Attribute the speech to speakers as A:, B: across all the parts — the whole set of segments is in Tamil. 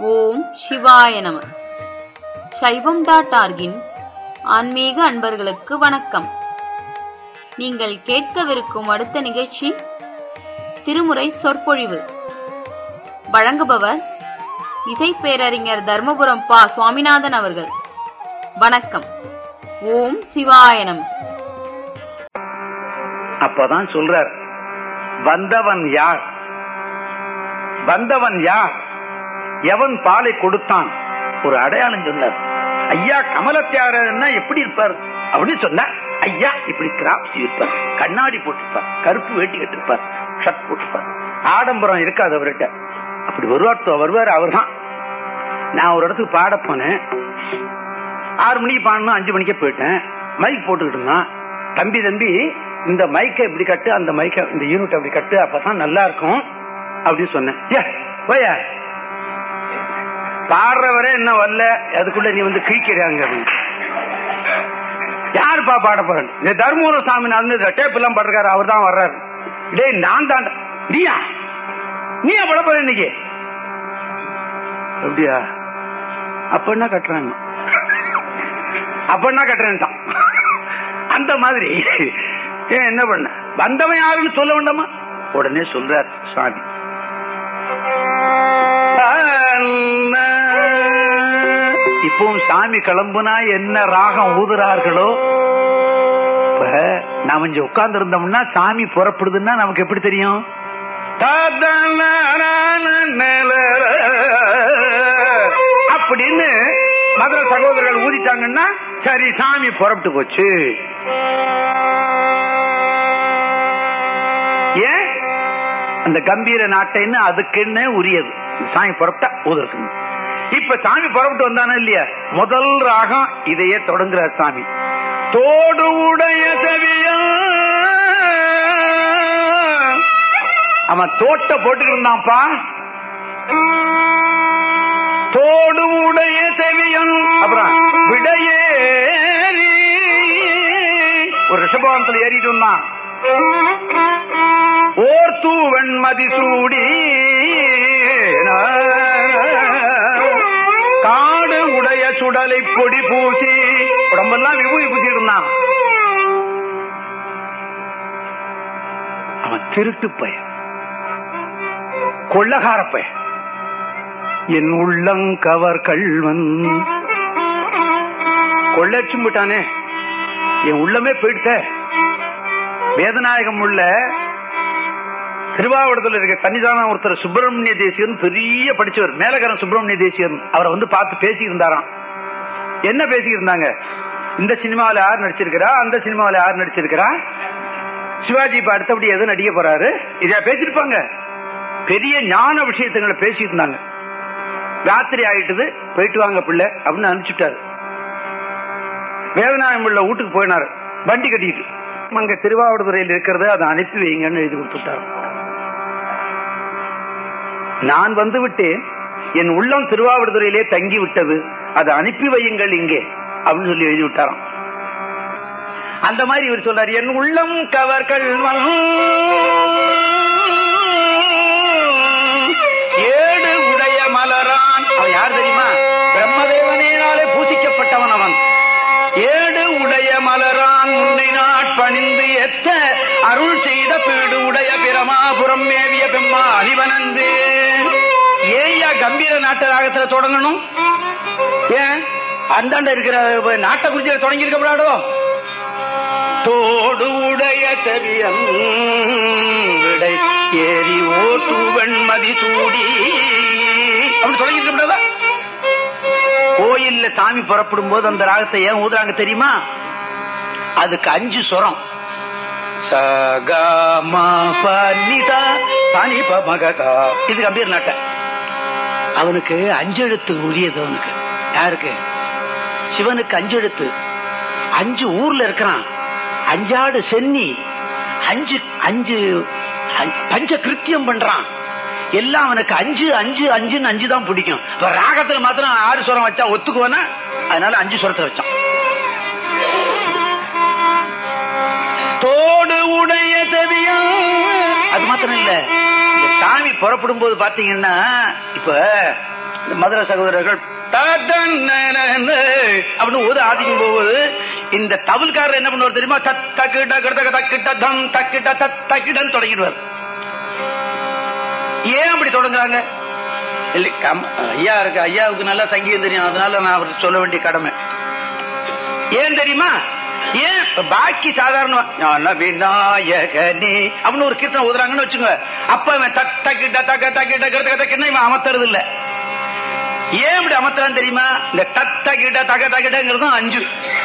A: ஓம் சிவாய நம சைவம் டாட் ஆர்கின் ஆன்மீக அன்பர்களுக்கு வணக்கம் நீங்கள் கேட்கவிருக்கும் அடுத்த நிகழ்ச்சி திருமுறை சொற்பொழிவு வழங்குபவர் இசை பேரறிஞர் தர்மபுரம் பா சுவாமிநாதன் அவர்கள் வணக்கம் ஓம் சிவாய நம
B: அப்பதான் சொல்றார் வந்தவன் யார் வந்தவன் யார் எவன் பாலை கொடுத்தான் ஒரு அடையாளம் சொன்னார் ஐயா கமலத்தியாரன்னா எப்படி இருப்பார் அப்படின்னு சொன்ன ஐயா இப்படி கிராப்ஸ் இருப்பார் கண்ணாடி போட்டிருப்பார் கருப்பு வேட்டி கட்டிருப்பார் ஷர்ட் போட்டிருப்பார் ஆடம்பரம் இருக்காது அவர்கிட்ட அப்படி வருவார் வருவார் அவர் தான் நான் ஒரு இடத்துக்கு பாட போனேன் ஆறு மணிக்கு பாடணும் அஞ்சு மணிக்கே போயிட்டேன் மைக் போட்டுக்கிட்டு இருந்தான் தம்பி தம்பி இந்த மைக்கை இப்படி கட்டு அந்த மைக்கை இந்த யூனிட் அப்படி கட்டு அப்பதான் நல்லா இருக்கும் அப்படின்னு சொன்னேன் ஏ போயா பாடுறவரே என்ன வரல அதுக்குள்ள நீ வந்து கிழிக்கிறாங்க அப்படின்னு. யாருப்பா பாட போறேன் இந்த தர்மபுர சாமிநாதன் இந்த டேப் எல்லாம் பாடுறாரு அவர் தான் வர்றாரு டேய் நான் தான் நீயா நீயா பாட போற இன்னைக்கு அப்படியா அப்ப என்ன கட்டுறாங்க அப்ப என்ன கட்டுறேன்ட்டான் அந்த மாதிரி ஏன் என்ன பண்ண வந்தவன் யாருன்னு சொல்ல வேண்டாமா உடனே சொல்றார் சாமி இப்பவும் சாமி கிளம்புனா என்ன ராகம் ஊதுறார்களோ இப்ப நாம இங்க உட்கார்ந்து இருந்தோம்னா சாமி புறப்படுதுன்னா நமக்கு எப்படி தெரியும் அப்படின்னு மதுரை சகோதரர்கள் ஊதிட்டாங்கன்னா சரி சாமி புறப்பட்டு போச்சு ஏன் அந்த கம்பீர நாட்டைன்னு அதுக்குன்னு உரியது சாமி புறப்பட்டா ஊதற்கு இப்ப சாமி புறப்பட்டு வந்தானே இல்லையா முதல் ராகம் இதையே தொடங்குறார் சாமி தோடு உடைய செவியா அவன் தோட்ட போட்டுக்கிட்டு இருந்தான்ப்பா தோடு உடைய செவியன் அப்புறம் விடையேறி ஒரு ரிஷபவனத்தில் ஏறிட்டு இருந்தான் ஓர் தூவன் மதிசூடி காடு உடைய சுடலை பொடி பூசி உடம்பெல்லாம் விபூதி பூசி இருந்தான் அவன் திருட்டு பையன் கொள்ளகார பையன் என் உள்ளங்கவர் கள்வன் கொள்ளச்சும் விட்டானே என் உள்ளமே போயிடுத்த வேதநாயகம் உள்ள திருவாவூரத்தில் இருக்க தனிதான ஒருத்தர் சுப்பிரமணிய தேசியன் பெரிய படிச்சவர் மேலகரம் சுப்பிரமணிய தேசியன் அவரை வந்து பார்த்து பேசி இருந்தாராம் என்ன பேசி இருந்தாங்க இந்த சினிமாவில் யார் நடிச்சிருக்கிறா அந்த சினிமாவில் யார் நடிச்சிருக்கிறா சிவாஜி இப்ப அடுத்தபடி எது நடிக்க போறாரு இத பேசிருப்பாங்க பெரிய ஞான விஷயத்துங்களை பேசி இருந்தாங்க ராத்திரி ஆயிட்டது போயிட்டு வாங்க பிள்ளை அப்படின்னு அனுப்பிச்சுட்டாரு வேதநாயகம் உள்ள வீட்டுக்கு போயினாரு வண்டி கட்டிட்டு அங்க திருவாவூர்துறையில் இருக்கிறது அதை அனுப்பி வைங்கன்னு எழுதி கொடுத்துட்டாரு நான் வந்து விட்டேன் என் உள்ளம் திருவாவூர்துறையிலே தங்கி விட்டது அதை அனுப்பி வையுங்கள் இங்கே அப்படின்னு சொல்லி எழுதி விட்டாராம் அந்த மாதிரி இவர் சொல்றாரு என் உள்ளம் கவர்கள் ஏடு உடைய மலரான் அவன் யார் தெரியுமா பிரம்மதேவனேனாலே பூசிக்கப்பட்டவன் அவன் ஏடு உடைய மலரான் முன்னை நாட்பணிந்து எத்த அருள் செய்த பீடு உடைய பிரமாபுரம் மேவிய பெம்மா அறிவனந்து ஏயா கம்பீர நாட்டு ராகத்துல தொடங்கணும் ஏன் அந்தாண்ட இருக்கிற நாட்டை குறிச்சி தொடங்கி இருக்கப்படாடோ தோடு உடைய செவியன் விடை ஏறி ஓட்டு வெண்மதி சூடி அப்படி தொடங்கி இருக்கப்படாதா கோயில்ல சாமி புறப்படும் போது அந்த ராகத்தை ஏன் ஊதுறாங்க தெரியுமா அதுக்கு அஞ்சு சுரம் இது கம்பீர் நாட்ட அவனுக்கு அஞ்சு எழுத்து உரியது அவனுக்கு யாருக்கு சிவனுக்கு அஞ்சு எழுத்து அஞ்சு ஊர்ல இருக்கிறான் அஞ்சாடு சென்னி அஞ்சு அஞ்சு பஞ்ச கிருத்தியம் பண்றான் எல்லாம் அவனுக்கு அஞ்சு அஞ்சு அஞ்சுன்னு அஞ்சு தான் பிடிக்கும் இப்ப ராகத்துல மாத்திரம் ஆறு சுரம் வச்சா ஒத்துக்குவானா அதனால அஞ்சு சுரத்தை வச்சான் தோடு உடைய தவியம் அது மாத்திரம் இல்ல இந்த சாமி புறப்படும் போது பாத்தீங்கன்னா இப்ப இந்த மதுரை சகோதரர்கள் ததன்னனன அப்படின்னு ஒரு ஆதிக்கம் போகுது இந்த தவில்காரர் என்ன பண்ணுவார் தெரியுமா தத் தக்கிட்ட கிட்ட தக்கிட்ட தம் தக்கிட்ட தத் தக்கிட்டன்னு தொடங்கிடுவார் ஏன் அப்படி தொடங்குறாங்க இல்ல கம்- ஐயா இருக்கு ஐயாவுக்கு நல்லா சங்கீதம் தெரியும் அதனால நான் அவருக்கு சொல்ல வேண்டிய கடமை ஏன் தெரியுமா ஏன் இப்ப பாக்கி சாதாரண ஞான விநாயகனே அப்படின்னு ஒரு கீர்த்தனை ஊதுறாங்கன்னு வச்சுங்க அப்ப இவன் தக் தக்கிட்ட தக்க தக்கிட்ட கிட்ட தக்கிட்ட இவன் அமர்த்துறது இல்ல ஏன் இப்படி அமர்த்துறான்னு தெரியுமா இந்த தத்த கிட்ட தக தகிட்டங்கிறது அஞ்சு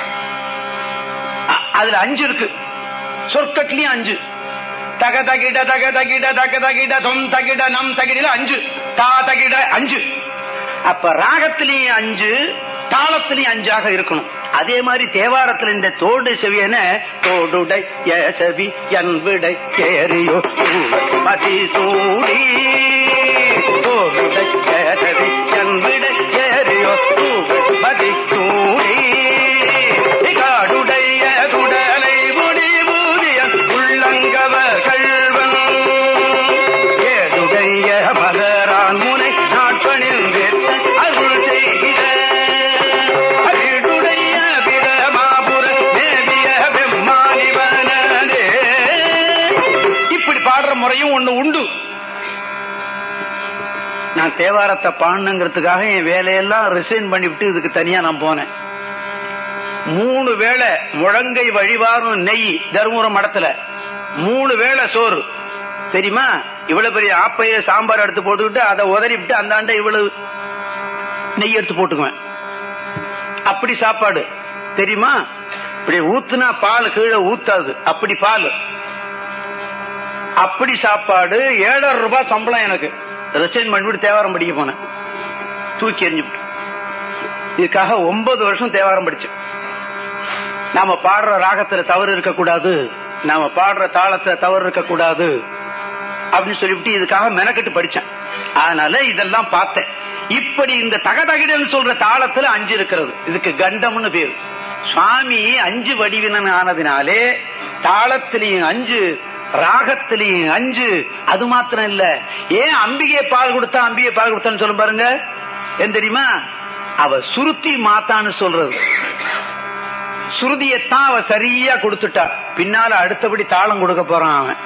B: அ- அதுல அஞ்சு இருக்கு சொற்கட்லயும் அஞ்சு தக தகிட தக தகிட தக தகிட தொம் தகிட நம் தகிட அஞ்சு தா தகிட அஞ்சு அப்ப ராகத்திலையும் அஞ்சு தாளத்திலையும் அஞ்சாக இருக்கணும் அதே மாதிரி தேவாரத்துல இந்த தோடு செவியன தோடுடை செவி என்பிடை கேரியோ மதி சூடி தோடுடை செவி என்பிடை கேரியோ மதி சூடி காடுடைய குடலை முடிவூதியன் உள்ளங்கவர் கள்வன் ஏடுடைய மகரான் முனை நாட்பணில் வேற்ற அருள் செய்கிற அருளுடைய பிரமாபுர மேவிய பெம்மானிவனே இப்படி பாடுற முறையும் ஒண்ணு உண்டு நான் தேவாரத்தை பாடணுங்கிறதுக்காக என் வேலையெல்லாம் ரிசைன் பண்ணிவிட்டு இதுக்கு தனியா நான் போனேன் மூணு வேளை முழங்கை வழிவாரும் நெய் தருமபுரம் மடத்துல மூணு வேளை சோறு தெரியுமா இவ்வளவு பெரிய ஆப்பைய சாம்பார் எடுத்து போட்டுக்கிட்டு அதை உதறி விட்டு அந்த ஆண்டை இவ்வளவு நெய் எடுத்து போட்டுக்குவேன் அப்படி சாப்பாடு தெரியுமா இப்படி ஊத்துனா பால் கீழே ஊத்தாது அப்படி பால் அப்படி சாப்பாடு ஏழரை ரூபாய் சம்பளம் எனக்கு ரிசைன் பண்ணிவிட்டு தேவாரம் படிக்க போனேன் தூக்கி எறிஞ்சுவிட்டு இதுக்காக ஒன்பது வருஷம் தேவாரம் படிச்சேன் நாம பாடுற ராகத்துல தவறு இருக்கக்கூடாது நாம பாடுற தாளத்துல தவறு இருக்கக்கூடாது அப்படின்னு சொல்லிவிட்டு இதுக்காக மெனக்கெட்டு படிச்சேன் அதனால இதெல்லாம் பார்த்தேன் இப்படி இந்த தகதகிடன்னு சொல்ற தாளத்துல அஞ்சு இருக்கிறது இதுக்கு கண்டம்னு பேரு சுவாமி அஞ்சு வடிவினன் ஆனதினாலே தாளத்திலையும் அஞ்சு ராகத்திலையும் அஞ்சு அது மாத்திரம் இல்ல ஏன் அம்பிகை பால் கொடுத்தா அம்பிகை பால் கொடுத்தான்னு சொல்லும் பாருங்க ஏன் தெரியுமா அவ சுருத்தி மாத்தான்னு சொல்றது சுருதியத்தான் அவ சரியா கொடுத்துட்டா பின்னால அடுத்தபடி தாளம் கொடுக்க போறான் அவன்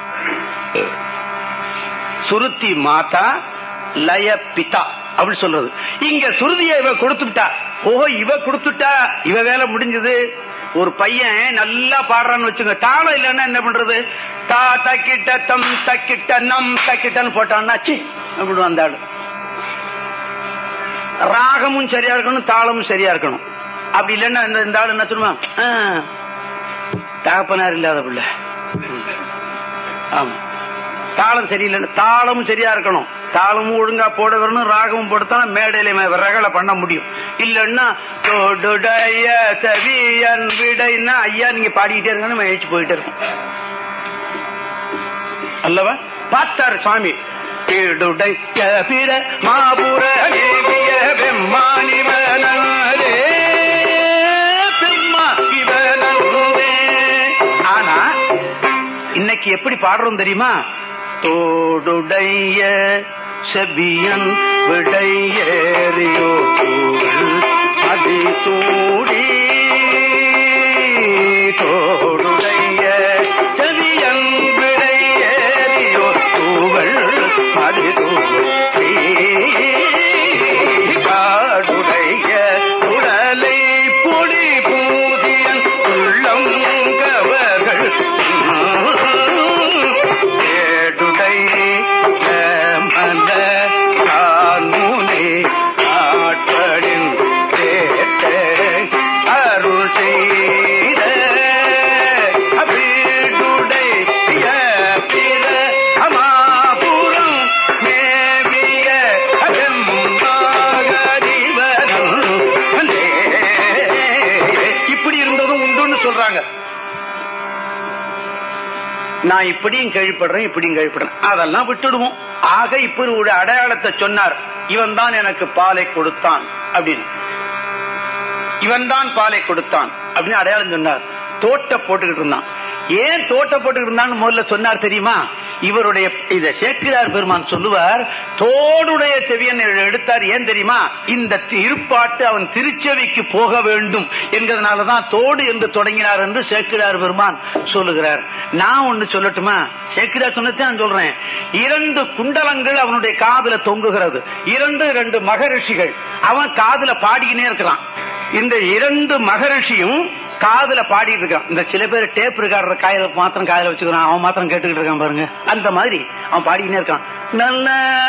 B: சுருத்தி மாதா லய பிதா அப்படி சொல்றது இங்க சுருதியை இவ கொடுத்துட்டா ஓஹோ இவ கொடுத்துட்டா இவ வேலை முடிஞ்சது ஒரு பையன் நல்லா பாடுறான்னு வச்சுங்க தாளம் இல்லைன்னா என்ன பண்றது தா தக்கிட்ட தம் தக்கிட்ட நம் தக்கிட்டன்னு போட்டான்னா சி அப்படி அந்த ஆளு ராகமும் சரியா இருக்கணும் தாளமும் சரியா இருக்கணும் அப்படி இல்லைன்னா இந்த இந்த ஆளு என்ன சொல்லுவான் ஆ, தகப்பனார் இல்லாத பிள்ளை ம். ஆமா தாளம் சரியில்லைன்னு தாளமும் சரியா இருக்கணும் தாளமும் ஒழுங்கா போட வரணும் ராகமும் போட்டுத்தான் மேடையில மே- ரகளை பண்ண முடியும் இல்லைன்னா தொடுடைய செவியன் விடைன்னா ஐயா நீங்க பாடிக்கிட்டே இருங்கன்னு எழுச்சி போயிட்டே இருக்கும் அல்லவா பார்த்தாரு சுவாமி தேடுடைய பிற மாபுர தேவிய பெம்மானிவனே பெம்மா இவனே ஆனா இன்னைக்கு எப்படி பாடுறோம் தெரியுமா தோடுடைய செபியன் விடையேறியோ அதி சூடி தோடுடைய செவியன் விடையேறியோ தூவள் அதி தூவல் காடுடைய உடலை பொடி பூதியன் உள்ளம் கவர்கள் ஏடுடை மன கான்முனை ஆட்களின் தேட்ட அருள் செய்த வீடுடை பிற அமாபுரம் மேவிய இப்படி இருந்ததும் உண்டுன்னு சொல்றாங்க நான் இப்படியும் கேள்விப்படுறேன் இப்படியும் கேள்விப்படுறேன் அதெல்லாம் விட்டுடுவோம் ஆக இப்படி ஒரு அடையாளத்தை சொன்னார் இவன் தான் எனக்கு பாலை கொடுத்தான் அப்படின்னு இவன் தான் பாலை கொடுத்தான் அப்படின்னு அடையாளம் சொன்னார் தோட்ட போட்டுக்கிட்டு இருந்தான் ஏன் தோட்ட போட்டு இருந்தான்னு முதல்ல சொன்னார் தெரியுமா இவருடைய இத சேக்கிரார் பெருமான் சொல்லுவார் தோடுடைய செவியன் எடுத்தார் ஏன் தெரியுமா இந்த இருப்பாட்டு அவன் திருச்செவிக்கு போக வேண்டும் என்கிறதுனாலதான் தோடு என்று தொடங்கினார் என்று சேக்கிரார் பெருமான் சொல்லுகிறார் நான் ஒண்ணு சொல்லட்டுமா சேக்கிரார் சொன்னதான் சொல்றேன் இரண்டு குண்டலங்கள் அவனுடைய காதுல தொங்குகிறது இரண்டு இரண்டு மகரிஷிகள் அவன் காதுல பாடிக்கினே இருக்கிறான் இந்த இரண்டு மகரிஷியும் காதுல பாடிட்டு இருக்கான் இந்த சில பேர் டேப் இருக்காரு காயில மாத்திரம் காதுல வச்சுக்கிறான் அவன் மாத்திரம் கேட்டுக்கிட்டு இருக்கான் பாருங்க அந்த மாதிரி அவன் பாடிக்கினே இருக்கான் நல்ல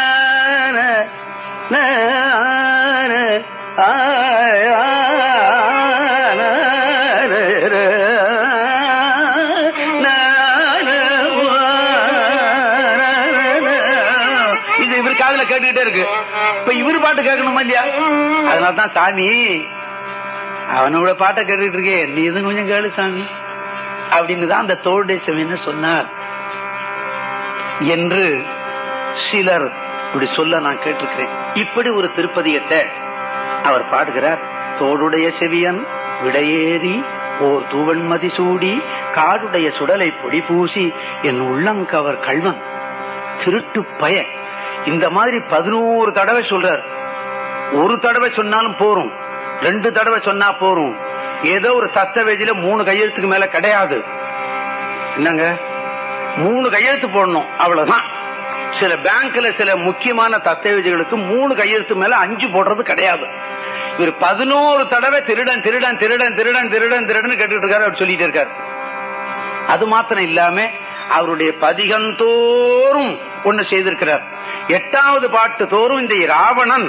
B: இது இவர் காதுல கேட்டுக்கிட்டே இருக்கு இப்ப இவர் பாட்டு கேட்கணுமா இல்லையா அதனாலதான் சாமி அவனோட பாட்டை கேட்டுட்டு இருக்கே நீ எதுவும் கொஞ்சம் கேளு சாமி அப்படின்னு தான் அந்த தோளுடைய செவின்னு சொன்னார் என்று சிலர் இப்படி சொல்ல நான் கேட்டிருக்கிறேன் இப்படி ஒரு திருப்பதியத்தை அவர் பாடுகிறார் தோடுடைய செவியன் விடையேறி ஓர் தூவன்மதி சூடி காடுடைய சுடலை பொடி பூசி என் உள்ளங்கவர் கல்வன் திருட்டு பய இந்த மாதிரி பதினோரு தடவை சொல்றார் ஒரு தடவை சொன்னாலும் போரும் ரெண்டு தடவை சொன்னா போரும் ஏதோ ஒரு தஸ்தவேஜில மூணு கையெழுத்துக்கு மேல கிடையாது என்னங்க மூணு கையெழுத்து போடணும் அவ்வளவுதான் சில பேங்க்ல சில முக்கியமான தஸ்தவேஜுகளுக்கு மூணு கையெழுத்து மேல அஞ்சு போடுறது கிடையாது இவர் பதினோரு தடவை திருடன் திருடன் திருடன் திருடன் திருடன் திருடன் கேட்டுட்டு இருக்காரு அவர் சொல்லிட்டு இருக்காரு அது மாத்திரம் இல்லாம அவருடைய பதிகந்தோறும் ஒண்ணு செய்திருக்கிறார் எட்டாவது பாட்டு தோறும் இந்த ராவணன்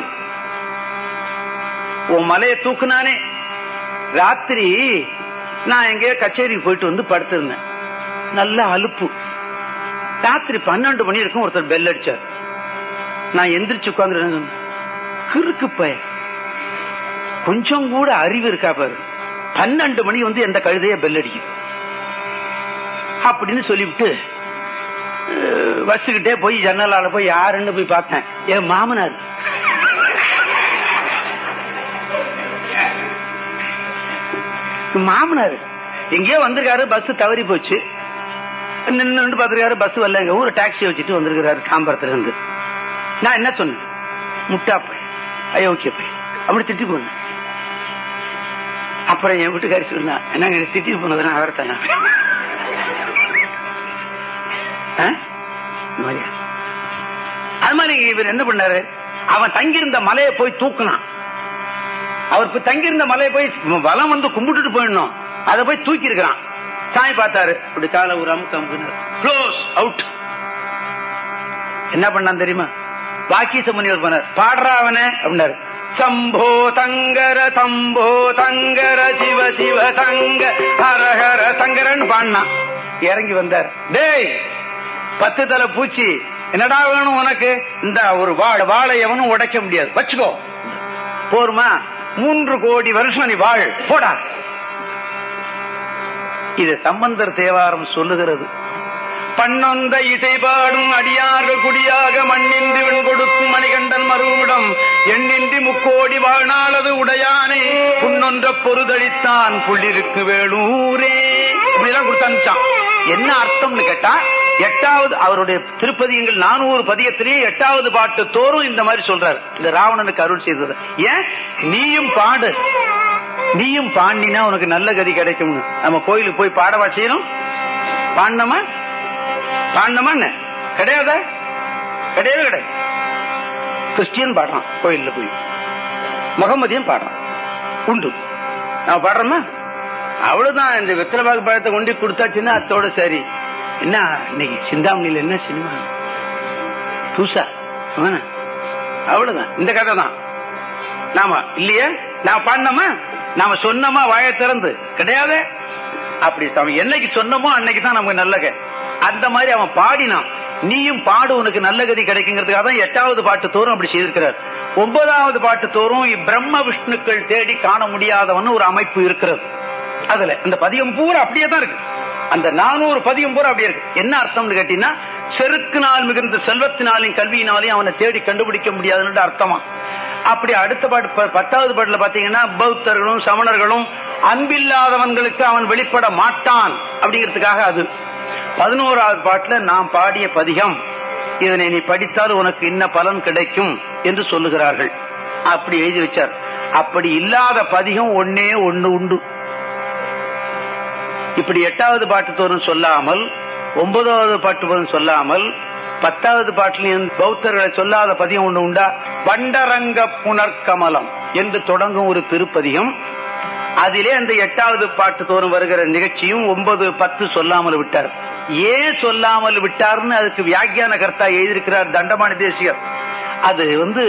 B: உன் மலையை தூக்குனானே ராத்திரி நான் எங்கேயோ கச்சேரிக்கு போயிட்டு வந்து படுத்திருந்தேன் நல்ல அலுப்பு ராத்திரி பன்னெண்டு மணி இருக்கும் ஒருத்தர் பெல் அடிச்சார் நான் எந்திரிச்சு உட்கார்ந்து கிறுக்கு பய கொஞ்சம் கூட அறிவு இருக்கா பாரு பன்னெண்டு மணி வந்து எந்த கழுதைய பெல் அடிக்கும் அப்படின்னு சொல்லிவிட்டு வச்சுக்கிட்டே போய் ஜன்னலால போய் யாருன்னு போய் பார்த்தேன் என் மாமனார் மாமனார் எங்கேயோ வந்திருக்காரு பஸ் தவறி போச்சு நின்று பாத்துருக்காரு பஸ் வரல எங்க ஊர் டாக்ஸி வச்சுட்டு வந்திருக்காரு தாம்பரத்துல இருந்து நான் என்ன சொன்னேன் முட்டா போய் அயோக்கிய போய் அப்படி திட்டி போனேன் அப்புறம் என் வீட்டுக்காரி சொன்னா என்னங்க திட்டி போனதுன்னா அவரை தானே அது மாதிரி இவர் என்ன பண்ணாரு அவன் தங்கியிருந்த மலையை போய் தூக்குனான் அவர் தங்கியிருந்த மலையை போய் வலம் வந்து கும்பிட்டுட்டு போயிடணும் அதை போய் தூக்கி இருக்கிறான் சாமி பார்த்தாரு இப்படி காலை ஒரு அமுக்கு அமுக்குனார் க்ளோஸ் அவுட் என்ன பண்ணான் தெரியுமா வாக்கீச முனிவர் பண்ணார் பாடுறா அவனே அப்படின்னாரு சம்போ தங்கர தம்போ தங்கர சிவ சிவ தங்க ஹரஹர தங்கரன் பாடினான் இறங்கி வந்தார் டேய் பத்து தலை பூச்சி என்னடா வேணும் உனக்கு இந்த ஒரு வாழை வாழை எவனும் உடைக்க முடியாது வச்சுக்கோ போருமா மூன்று கோடி வருஷம் நீ வாழ் போடா இது சம்பந்தர் தேவாரம் சொல்லுகிறது பண்ணொந்த இசை பாடும் அடியார்கள் குடியாக மண்ணின்றி வெண் கொடுக்கும் மணிகண்டன் மருவிடம் எண்ணின்றி முக்கோடி வாழ்நாளது உடையானே புன்னொன்ற பொருதளித்தான் புள்ளிருக்கு வேலூரே இப்படிதான் கொடுத்து அனுப்பிச்சான் என்ன அர்த்தம்னு கேட்டா எட்டாவது அவருடைய திருப்பதியங்கள் நானூறு பதியத்திலேயே எட்டாவது பாட்டு தோறும் இந்த மாதிரி சொல்றாரு இந்த ராவணனுக்கு அருள் செய்தது ஏன் நீயும் பாடு நீயும் பாண்டினா உனக்கு நல்ல கதி கிடைக்கும் நம்ம கோயிலுக்கு போய் பாடவா செய்யணும் பாண்டமா பாண்டமா என்ன கிடையாதா கிடையவே கிடையாது கிறிஸ்டியன் பாடுறான் கோயில்ல போய் முகமதியும் பாடுறான் உண்டு நான் பாடுறோமா அவ்வளவுதான் இந்த வெத்தலைபாக்கு பழத்தை கொண்டு கொடுத்தாச்சுன்னா அத்தோட சரி என்ன இன்னைக்கு சிந்தாமணியில என்ன சினிமா புதுசா அவ்வளவுதான் இந்த கதை தான் நாம இல்லையே நாம பாடினோமா நாம சொன்னோமா வாய திறந்து கிடையாது அப்படி அவன் என்னைக்கு சொன்னமோ அன்னைக்கு தான் நமக்கு நல்ல அந்த மாதிரி அவன் பாடினான் நீயும் பாடு உனக்கு நல்ல கதி கிடைக்குங்கிறதுக்காக தான் எட்டாவது பாட்டு தோறும் அப்படி செய்திருக்கிறார் ஒன்பதாவது பாட்டு தோறும் பிரம்ம விஷ்ணுக்கள் தேடி காண முடியாதவன் ஒரு அமைப்பு இருக்கிறது அதுல அந்த பதியம் பூரா அப்படியே தான் இருக்கு அந்த நானூறு பதியம் பூரா அப்படியே இருக்கு என்ன அர்த்தம்னு கேட்டீங்கன்னா செருக்கினால் மிகுந்த செல்வத்தினாலையும் கல்வியினாலையும் அவனை தேடி கண்டுபிடிக்க முடியாதுன்னு அர்த்தமா அப்படி அடுத்த பாட்டு பத்தாவது பாட்டுல பாத்தீங்கன்னா பௌத்தர்களும் சமணர்களும் அன்பில்லாதவன்களுக்கு அவன் வெளிப்பட மாட்டான் அப்படிங்கிறதுக்காக அது பதினோராவது பாட்டுல நாம் பாடிய பதிகம் இதனை நீ படித்தால் உனக்கு இன்ன பலன் கிடைக்கும் என்று சொல்லுகிறார்கள் அப்படி எழுதி வச்சார் அப்படி இல்லாத பதிகம் ஒன்னே ஒண்ணு உண்டு இப்படி எட்டாவது பாட்டு தோறும் சொல்லாமல் ஒன்பதாவது பாட்டு தோறும் சொல்லாமல் பத்தாவது பாட்டிலையும் பௌத்தர்களை சொல்லாத பதியம் ஒண்ணு உண்டா பண்டரங்க புனர்கமலம் என்று தொடங்கும் ஒரு திருப்பதிகம் அதிலே அந்த எட்டாவது பாட்டு தோறும் வருகிற நிகழ்ச்சியும் ஒன்பது பத்து சொல்லாமல் விட்டார் ஏன் சொல்லாமல் விட்டார்னு அதுக்கு வியாக்கியான கர்த்தா எழுதியிருக்கிறார் தண்டமானி தேசியர் அது வந்து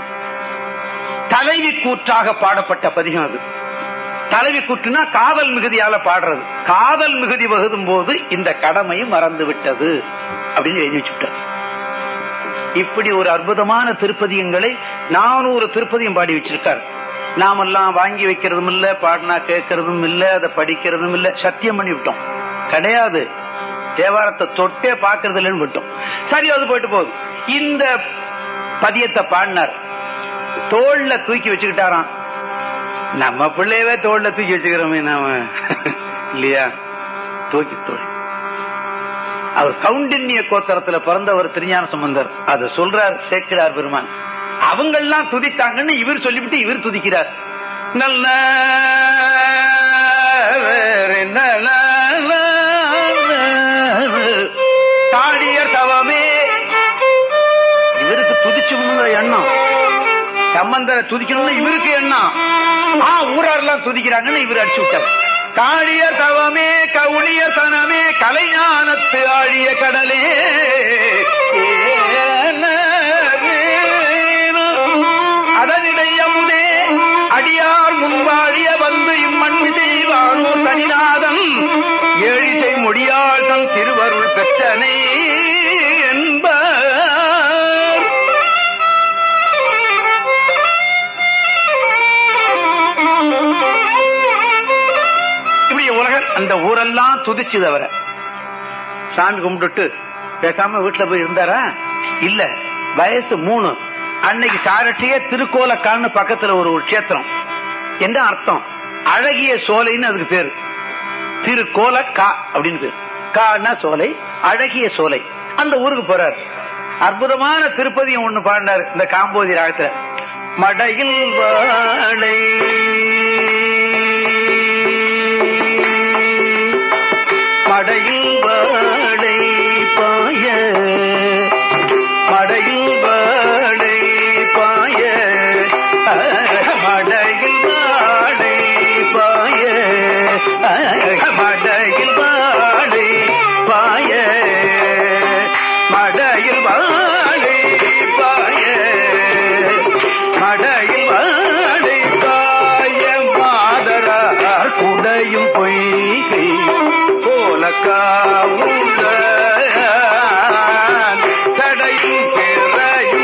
B: தலைவி கூற்றாக பாடப்பட்ட பதிகம் அது தலைவி கூற்றுனா காதல் மிகுதியால பாடுறது காதல் மிகுதி வகுதும் போது இந்த கடமையும் மறந்து விட்டது அப்படின்னு எழுதி வச்சுட்டார் இப்படி ஒரு அற்புதமான திருப்பதியங்களை நானூறு திருப்பதியம் பாடி வச்சிருக்கார் நாமெல்லாம் வாங்கி வைக்கிறதும் இல்ல பாடினா கேட்கறதும் இல்ல அதை படிக்கிறதும் இல்ல சத்தியம் பண்ணி விட்டோம் கிடையாது தேவாரத்தை தொட்டே பாக்குறது இல்லைன்னு விட்டோம் சரி அது போயிட்டு போகுது இந்த பதியத்தை பாடினார் தோல்ல தூக்கி வச்சுக்கிட்டாராம் நம்ம பிள்ளையவே தோல்ல தூக்கி வச்சுக்கிறோமே நாம இல்லையா தூக்கி தோல் அவர் கவுண்டின்ய கோத்தரத்துல பிறந்தவர் திருஞான சம்பந்தர் அதை சொல்றார் சேர்க்கிறார் பெருமான் அவங்கெல்லாம் துதித்தாங்கன்னு இவர் சொல்லிவிட்டு இவர் துதிக்கிறார் நல்ல தாடியர் தவமே இவருக்கு துதிச்சுங்கிற எண்ணம் சம்பந்தரை துதிக்கணும்னு இவருக்கு எண்ணம் ஆ ஊராரெல்லாம் துதிக்கிறாங்கன்னு இவர் அடிச்சு விட்டார் காழிய தவமே கவுளிய தனமே கலைஞானத்து ஆழிய கடலே அதனிடையமுதே அடியார் முன்பாடிய வந்து இம்மண் செய்வானோர் தனிநாதன் ஏழிசை முடியாள் தம் திருவருள் பெற்றனே என்பார் இப்படி உலக அந்த ஊரெல்லாம் துதிச்சுது அவரை சாமி கும்பிட்டுட்டு பேசாம வீட்டுல போய் இருந்தாரா இல்ல வயசு மூணு அன்னைக்கு காரட்டியே திருக்கோலக்கான்னு பக்கத்துல ஒரு ஒரு கஷேத்திரம் என்ன அர்த்தம் அழகிய சோலைன்னு அதுக்கு பேரு திருக்கோல கா அப்படின்னு பேரு கான்னா சோலை அழகிய சோலை அந்த ஊருக்கு போறார் அற்புதமான திருப்பதியம் ஒண்ணு பாடினார் இந்த காம்போதி ராகத்துல மடையில் வாழை மடையில் வாழை பாய மடையில் வாழை பாய மடையில் வாழை பாய மடையில் வாழை பாய மடையில் வாழை பாய மடையில் வாழை பாய மாதரார் குடையும் பொய்கை போலக்காவுள்ள கடையும் பிறையும்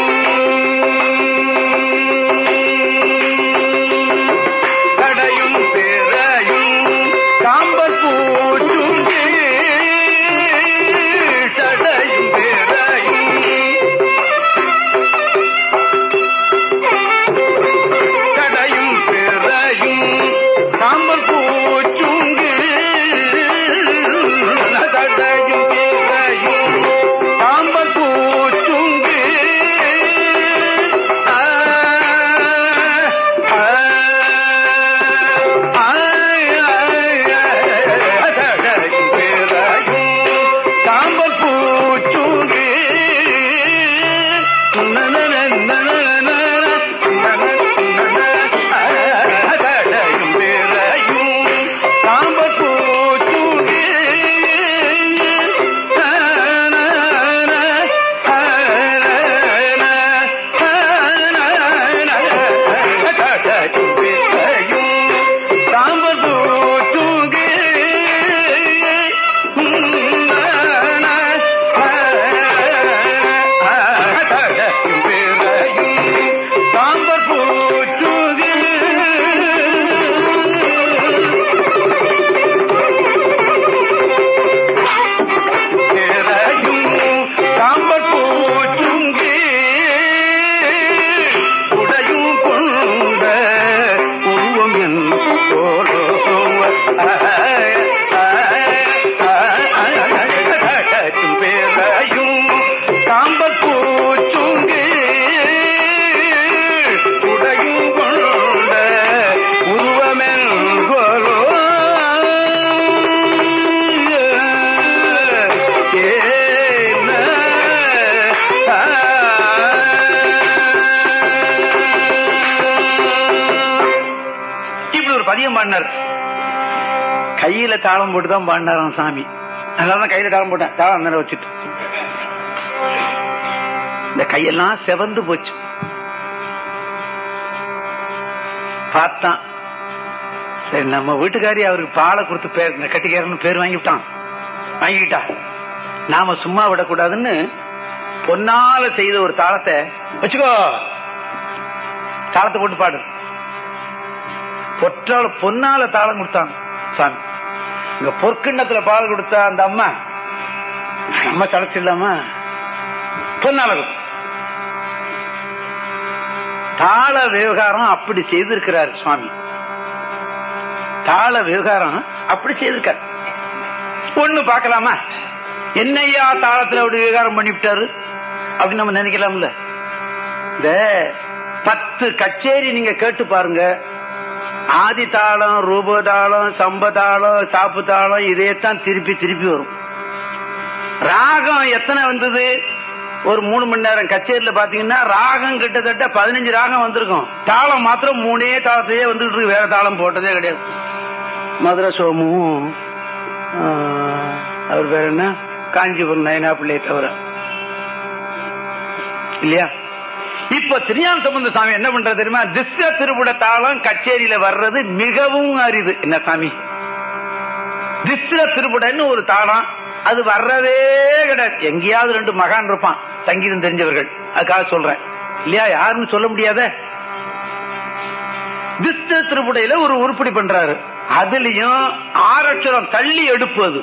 B: பதியம் பாடினார் கையில தாளம் போட்டு தான் பாடினாராம் சாமி அதனாலதான் கையில தாளம் போட்டேன் தாளம் அந்த வச்சுட்டு இந்த கையெல்லாம் செவந்து போச்சு பார்த்தான் சரி நம்ம வீட்டுக்காரி அவருக்கு பாலை கொடுத்து பேர் இந்த கட்டிக்காரன்னு பேர் வாங்கிவிட்டான் வாங்கிக்கிட்டா நாம சும்மா விடக்கூடாதுன்னு பொன்னால செய்த ஒரு தாளத்தை வச்சுக்கோ தாளத்தை போட்டு பாடு பொற்றால பொன்னால தாளம் கொடுத்தான் சாமி இங்க பொற்கிண்ணத்துல பால் கொடுத்தா அந்த அம்மா நம்ம தலைச்சிடலாமா பொன்னால கொடுத்து தாள விவகாரம் அப்படி செய்திருக்கிறார் சுவாமி தாள விவகாரம் அப்படி செய்திருக்கார் ஒண்ணு பார்க்கலாமா என்னையா தாளத்துல அப்படி விவகாரம் பண்ணிவிட்டாரு அப்படின்னு நம்ம நினைக்கலாம்ல இந்த பத்து கச்சேரி நீங்க கேட்டு பாருங்க ஆதி தாளம் ரூப தாளம் சம்ப தாளம் சாப்பு தாளம் இதையத்தான் திருப்பி திருப்பி வரும் ராகம் எத்தனை வந்தது ஒரு மூணு மணி நேரம் கச்சேரியில பாத்தீங்கன்னா ராகம் கிட்டத்தட்ட பதினஞ்சு ராகம் வந்திருக்கும் தாளம் மாத்திரம் மூணே தாளத்தையே வந்துட்டு இருக்கு வேற தாளம் போட்டதே கிடையாது மதுரை சோமும் ஆஹ், அவர் பேர் என்ன காஞ்சிபுரம் நயனா பிள்ளை தவிர இல்லையா இப்ப திருஞான சம்பந்த சாமி என்ன பண்றது தெரியுமா திஸ்ய திருப்புட தாளம் கச்சேரியில வர்றது மிகவும் அரிது என்ன சாமி திஸ்ய திருப்புடன்னு ஒரு தாளம் அது வர்றதே கிடையாது எங்கேயாவது ரெண்டு மகான் இருப்பான் சங்கீதம் தெரிஞ்சவர்கள் அதுக்காக சொல்றேன் இல்லையா யாருன்னு சொல்ல முடியாத திஸ்ய திருப்புடையில ஒரு உருப்படி பண்றாரு அதுலயும் ஆரட்சரம் தள்ளி எடுப்பது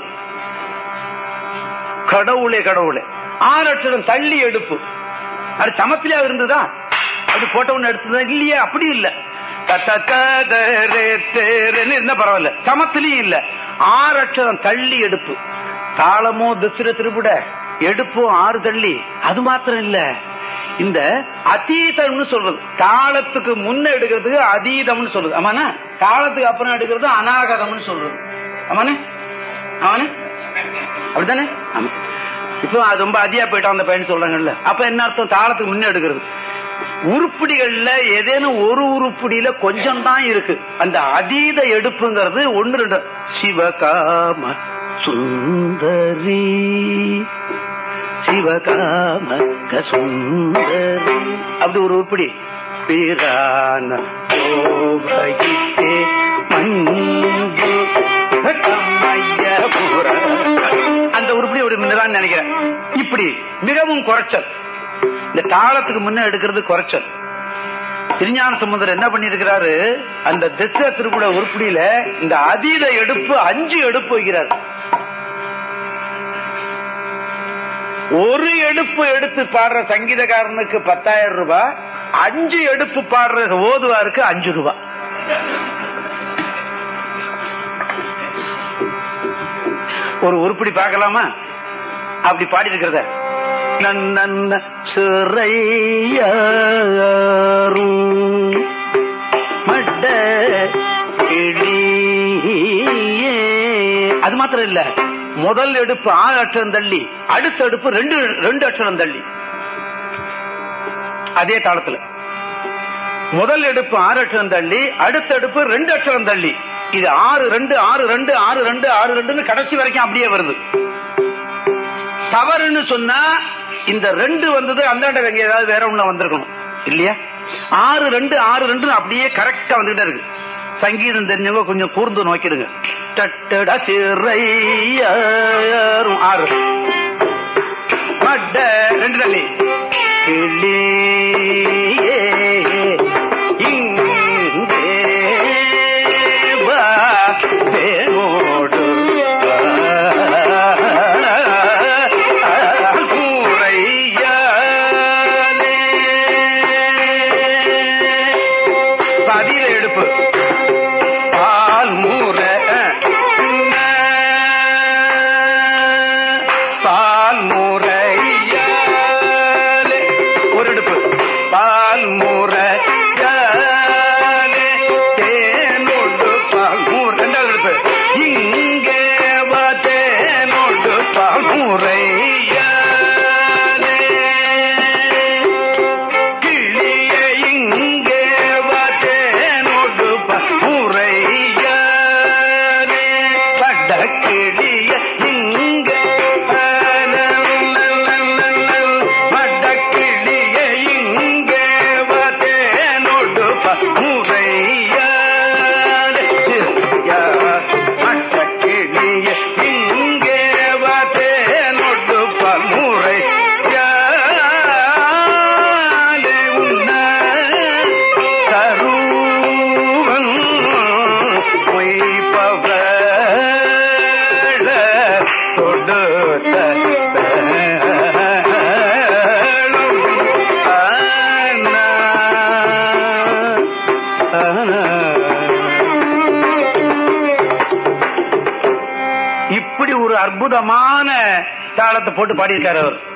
B: கடவுளே கடவுளே ஆரட்சரம் தள்ளி எடுப்பு அது சமத்திலே இருந்ததா அது போட்ட ஒண்ணு எடுத்ததா இல்லையே அப்படி இல்ல த, த, த, த, ரே, தே, ரேன்னு இருந்தா பரவாயில்ல சமத்திலையும் இல்ல ஆறட்சரம் தள்ளி எடுப்பு தாளமோ திசிர திருப்புட எடுப்பும் ஆறு தள்ளி அது மாத்திரம் இல்ல இந்த அதீதம்னு சொல்றது தாளத்துக்கு முன்ன எடுக்கிறதுக்கு அதீதம்னு சொல்றது ஆமாண்ணா தாளத்துக்கு அப்புறம் எடுக்கிறது அநாகதம்னு சொல்றது ஆமாண்ணே ஆமாண்ணே அப்படித்தானே ஆமா இப்போ அது ரொம்ப அதிகா போயிட்டான் அந்த பையன் சொல்றாங்கல்ல அப்ப என்ன அர்த்தம் தாளத்துக்கு முன்ன எடுக்கிறது உருப்படிகள்ல ஏதேனும் ஒரு உருப்படியில கொஞ்சம் தான் இருக்கு அந்த அதீத எடுப்புங்கிறது ஒன்னு ரெண்டு சிவகாம சுந்தரி சிவகாம சுந்தரி அப்படி ஒரு உருப்படி பிரான கோபகித்தே மஞ்சு கம்மையபுர. அந்த உருப்படி ஒரு தான் நினைக்கிறேன் இப்படி மிகவும் குறைச்சல் இந்த தாளத்துக்கு முன்ன எடுக்கிறது குறைச்சல் திருஞான சமுந்தர் என்ன பண்ணிருக்கிறாரு அந்த திசை திருக்குட உருப்படியில இந்த அதீத எடுப்பு அஞ்சு எடுப்பு வைக்கிறார் ஒரு எடுப்பு எடுத்து பாடுற சங்கீதக்காரனுக்கு பத்தாயிரம் ரூபாய் அஞ்சு எடுப்பு பாடுற ஓதுவாருக்கு அஞ்சு ரூபாய் ஒரு உருப்படி பார்க்கலாமா அப்படி பாடி இருக்கிறத நன்னன்ன சிறையாரும் மட்ட கிளியே. அது மாத்திரம் இல்ல முதல் எடுப்பு ஆறு அക്ഷரம் தள்ளி அடுத்த எடுப்பு ரெண்டு ரெண்டு அക്ഷரம் தள்ளி அதே தாளத்துல முதல் எடுப்பு ஆறு அಕ್ಷரம் தள்ளி அடுத்த எடுப்பு ரெண்டு அಕ್ಷரம் தள்ளி இது ஆறு ரெண்டு ஆறு ரெண்டு ஆறு ரெண்டு ஆறு ரெண்டுன்னு கடைசி வரைக்கும் அப்படியே வருது தவறுன்னு சொன்னா இந்த ரெண்டு வந்தது அந்தாண்ட எங்க ஏதாவது வேற ஒண்ணு வந்திருக்கணும் இல்லையா ஆறு ரெண்டு ஆறு ரெண்டு அப்படியே கரெக்டா வந்துகிட்டே இருக்கு சங்கீதம் தெரிஞ்சவங்க கொஞ்சம் கூர்ந்து நோக்கிடுங்க டட்டடா சிறையாரும் ஆறு மட்ட ரெண்டு தள்ளி கிளியே இங்கே வா தேனோடு கூரையாலே. பதில எடுப்பு பால் மூரை பால் மூரையாலே ஒரு எடுப்பு பால் இப்படி ஒரு அற்புதமான தாளத்தை போட்டு பாடியிருக்காரு அவர்